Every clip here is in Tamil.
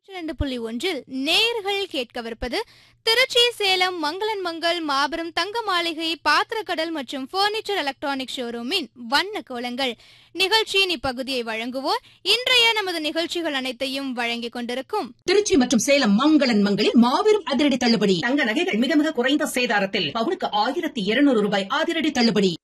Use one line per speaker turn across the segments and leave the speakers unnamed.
இரண்டு புள்ளி ஒன்றில் நேர்கள் கேட்கவிருப்பது திருச்சி சேலம் மங்களன் மங்கள் மாபெரும் தங்க மாளிகை பாத்திரக்கடல் மற்றும் பர்னிச்சர் எலக்ட்ரானிக் ஷோரூமின் வண்ண கோலங்கள் நிகழ்ச்சியின் இப்பகுதியை வழங்குவோர் இன்றைய நமது நிகழ்ச்சிகள் அனைத்தையும் வழங்கிக் கொண்டிருக்கும்
திருச்சி மற்றும் சேலம் மங்களன் மங்களில் மாபெரும் அதிரடி தள்ளுபடி
தங்க நகைகள் மிக மிக குறைந்த சேதாரத்தில் பவுனுக்கு ஆயிரத்தி இருநூறு ரூபாய்
அதிரடி தள்ளுபடி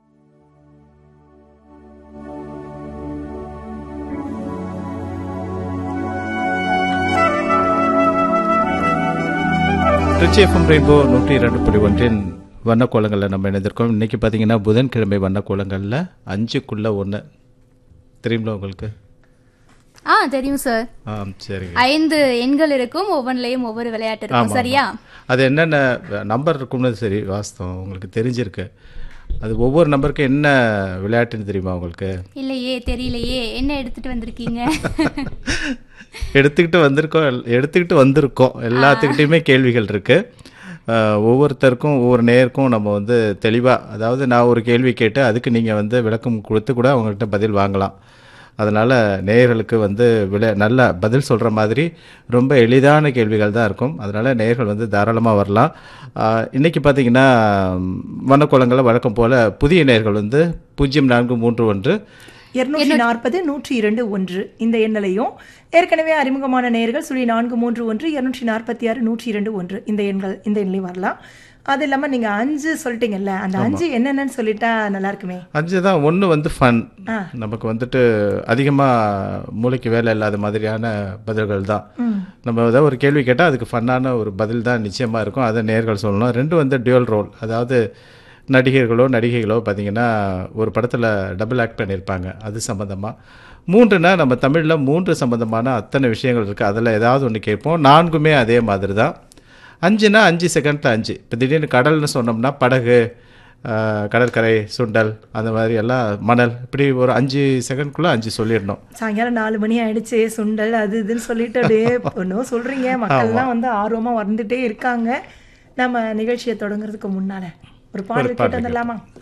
திருச்சி எஃப்எம் ரெயின்போ நூற்றி இரண்டு புள்ளி ஒன்றின் வண்ணக்கோலங்களில் நம்ம இணைந்திருக்கோம் இன்னைக்கு பார்த்தீங்கன்னா புதன்கிழமை வண்ணக்கோலங்களில் அஞ்சுக்குள்ள ஒன்று தெரியுங்களா உங்களுக்கு
ஆ தெரியும் சார்
ஆ சரிங்க
ஐந்து எண்கள் இருக்கும் ஒவ்வொன்றிலையும் ஒவ்வொரு விளையாட்டு இருக்கும்
ஆமா,
சரியா
ஆமா. அது என்னென்ன நம்பர் இருக்கும்னு சரி வாஸ்தவம் உங்களுக்கு தெரிஞ்சிருக்கு அது ஒவ்வொரு நம்பருக்கு என்ன விளையாட்டுன்னு தெரியுமா உங்களுக்கு
இல்லையே தெரியலையே என்ன எடுத்துட்டு வந்திருக்கீங்க
எடுத்துக்கிட்டு வந்திருக்கோம் எல்- எடுத்துக்கிட்டு வந்திருக்கோம் எல்லாத்துக்கிட்டையுமே கேள்விகள் இருக்கு அஹ், ஒவ்வொருத்தருக்கும் ஒவ்வொரு நேருக்கும் நம்ம வந்து தெளிவாக அதாவது நான் ஒரு கேள்வி கேட்டு அதுக்கு நீங்கள் வந்து விளக்கம் கொடுத்து கூட அவங்கள்ட்ட பதில் வாங்கலாம் அதனால் நேயர்களுக்கு வந்து விளை நல்ல பதில் சொல்கிற மாதிரி ரொம்ப எளிதான கேள்விகள் தான் இருக்கும் அதனால் நேயர்கள் வந்து தாராளமாக வரலாம் அஹ், இன்னைக்கு பார்த்தீங்கன்னா வண்ணக்கோலங்களை வழக்கம் போல் புதிய நேயர்கள் வந்து பூஜ்ஜியம் நான்கு மூன்று ஒன்று
இருநூற்றி நாற்பது நூற்றி இரண்டு ஒன்று இந்த எண்ணிலையும் ஏற்கனவே அறிமுகமான நேயர்கள் சுழி நான்கு மூன்று ஒன்று இருநூற்றி நாற்பத்தி ஆறு நூற்றி இரண்டு ஒன்று இந்த எண்கள் இந்த எண்ணிலையும் வரலாம் அது இல்லாமல் நீங்கள் அஞ்சு சொல்லிட்டீங்கல்ல அந்த அஞ்சு என்னென்னு சொல்லிட்டா நல்லா இருக்குமே
அஞ்சு தான் ஒன்று வந்து ஃபன் நமக்கு வந்துட்டு அதிகமாக மூளைக்கு வேலை இல்லாத மாதிரியான பதில்கள் தான் நம்ம ஏதாவது ஒரு கேள்வி கேட்டால் அதுக்கு ஃபன்னான ஒரு பதில் தான் நிச்சயமாக இருக்கும் அதை நேர்கள் சொல்லணும் ரெண்டு வந்து டியூல் ரோல் அதாவது நடிகர்களோ நடிகைகளோ பார்த்தீங்கன்னா ஒரு படத்தில் டபுள் ஆக்ட் பண்ணியிருப்பாங்க அது சம்மந்தமாக மூன்றுனா நம்ம தமிழில் மூன்று சம்மந்தமான அத்தனை விஷயங்கள் இருக்குது அதில் ஏதாவது ஒன்று கேட்போம் நான்குமே அதே மாதிரி தான் அஞ்சுனா அஞ்சு செகண்டில் அஞ்சு இப்போ திடீர்னு கடல்னு சொன்னோம்னா படகு ஆஹ், கடற்கரை சுண்டல் அந்த மாதிரி எல்லாம் மணல் இப்படி ஒரு அஞ்சு செகண்ட்குள்ளே அஞ்சு சொல்லிடணும்
சாயங்காலம் நாலு மணி ஆயிடுச்சு சுண்டல் அது இதுன்னு சொல்லிட்டு அப்படியே ஒன்றும் சொல்கிறீங்க மக்கள்லாம் வந்து ஆர்வமாக வந்துட்டே இருக்காங்க நம்ம நிகழ்ச்சியை தொடங்குறதுக்கு முன்னால ஒரு பாடல் கேட்டு வந்துடலாமா